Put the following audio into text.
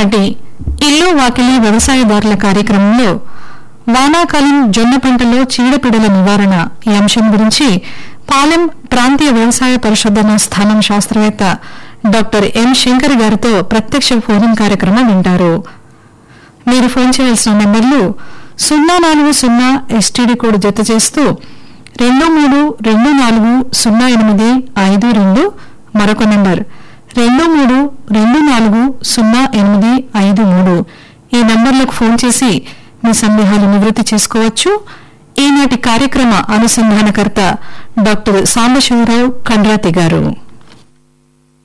ఈనాటి ఇల్లు వాకిలి వ్యవసాయదారుల కార్యక్రమంలో వానాకాలం జొన్న పంటలో చీడపీడల నివారణ ఈ అంశం గురించి పాలెం ప్రాంతీయ వ్యవసాయ పరిశోధన స్థానం శాస్త్రవేత్త డాక్టర్ ఎం శంకర్ గారితో ప్రత్యక్ష ఫోన్ కార్యక్రమం వింటారు మీరు ఫోన్ చేయాల్సిన నెంబర్లు సున్నా నాలుగు సున్నా ఎస్టీడీ కోడ్ జత చేస్తూ రెండు మూడు రెండు నాలుగు సున్నా ఎనిమిది ఐదు రెండు మరొక నెంబర్ రెండు మూడు రెండు నాలుగు సున్నా ఎనిమిది ఐదు మూడు ఈ నంబర్లకు ఫోన్ చేసి మీ సందేహాలు నివృత్తి చేసుకోవచ్చు ఈనాటి కార్యక్రమ అనుసంధానకర్త డాక్టర్ సాంబశివరావు కండ్రాతి గారు